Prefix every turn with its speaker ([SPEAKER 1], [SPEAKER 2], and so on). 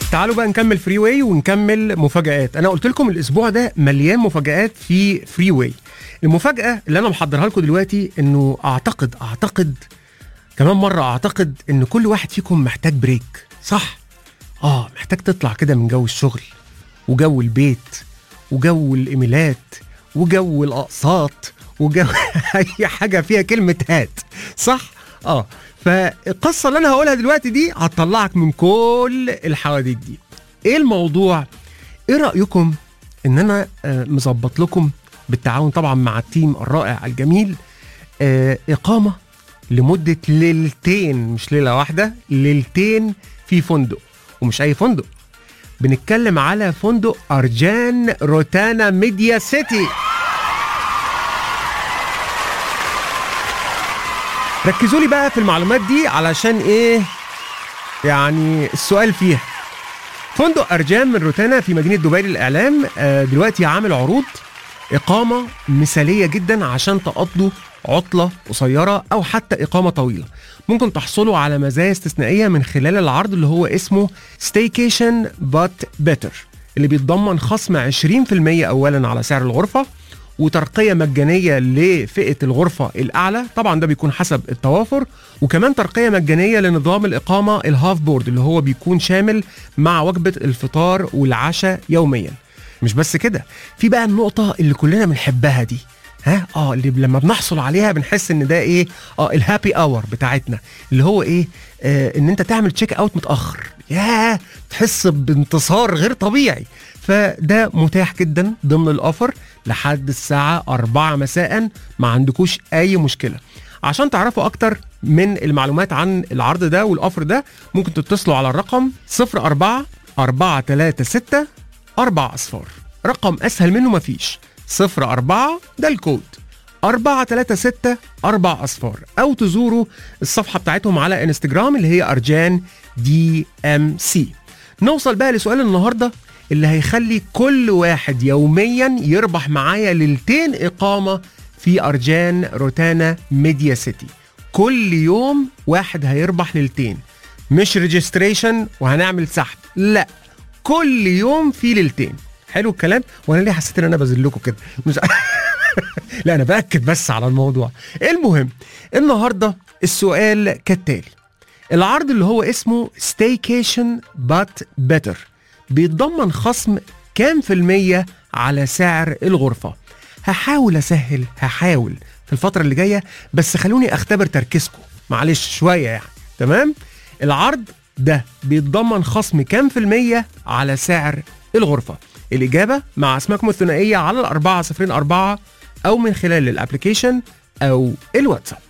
[SPEAKER 1] تعالوا بقى نكمل فري واي ونكمل مفاجآت انا قلت لكم الاسبوع ده مليان مفاجآت في فري واي المفاجأة اللي انا محضرها لكم دلوقتي انه اعتقد اعتقد كمان مرة اعتقد ان كل واحد فيكم محتاج بريك صح اه محتاج تطلع كده من جو الشغل وجو البيت وجو الايميلات وجو الاقساط وجو اي حاجه فيها كلمه هات صح اه فالقصه اللي انا هقولها دلوقتي دي هتطلعك من كل الحواديت دي ايه الموضوع ايه رايكم ان انا آه، مظبط لكم بالتعاون طبعا مع التيم الرائع الجميل آه، اقامه لمده ليلتين مش ليله واحده ليلتين في فندق ومش اي فندق بنتكلم على فندق ارجان روتانا ميديا سيتي ركزوا لي بقى في المعلومات دي علشان ايه يعني السؤال فيها فندق ارجان من روتانا في مدينه دبي للاعلام آه، دلوقتي عامل عروض اقامه مثاليه جدا عشان تقضوا عطله قصيره او حتى اقامه طويله ممكن تحصلوا على مزايا استثنائيه من خلال العرض اللي هو اسمه ستيكيشن بات بيتر اللي بيتضمن خصم 20% اولا على سعر الغرفه وترقيه مجانيه لفئه الغرفه الاعلى طبعا ده بيكون حسب التوافر وكمان ترقيه مجانيه لنظام الاقامه الهاف بورد اللي هو بيكون شامل مع وجبه الفطار والعشاء يوميا مش بس كده في بقى النقطه اللي كلنا بنحبها دي ها اه اللي لما بنحصل عليها بنحس ان ده ايه اه الهابي اور بتاعتنا اللي هو ايه آه ان انت تعمل تشيك اوت متاخر ياه تحس بانتصار غير طبيعي فده متاح جدا ضمن الاوفر لحد الساعه 4 مساء ما عندكوش اي مشكله عشان تعرفوا اكتر من المعلومات عن العرض ده والاوفر ده ممكن تتصلوا على الرقم 04 436 4 اصفار رقم اسهل منه مفيش 04 ده الكود 436 4 اصفار او تزوروا الصفحه بتاعتهم على انستجرام اللي هي ارجان دي ام سي نوصل بقى لسؤال النهارده اللي هيخلي كل واحد يوميا يربح معايا ليلتين اقامه في ارجان روتانا ميديا سيتي كل يوم واحد هيربح ليلتين مش ريجستريشن وهنعمل سحب لا كل يوم في ليلتين حلو الكلام وانا ليه حسيت ان انا بذلكم كده مش لا انا باكد بس على الموضوع المهم النهارده السؤال كالتالي العرض اللي هو اسمه ستيكيشن بات بيتر بيتضمن خصم كام في المية على سعر الغرفة هحاول اسهل هحاول في الفترة اللي جاية بس خلوني اختبر تركيزكم معلش شوية يعني تمام العرض ده بيتضمن خصم كام في المية على سعر الغرفة الإجابة مع أسماءكم الثنائية على الأربعة صفرين أربعة أو من خلال الأبليكيشن أو الواتساب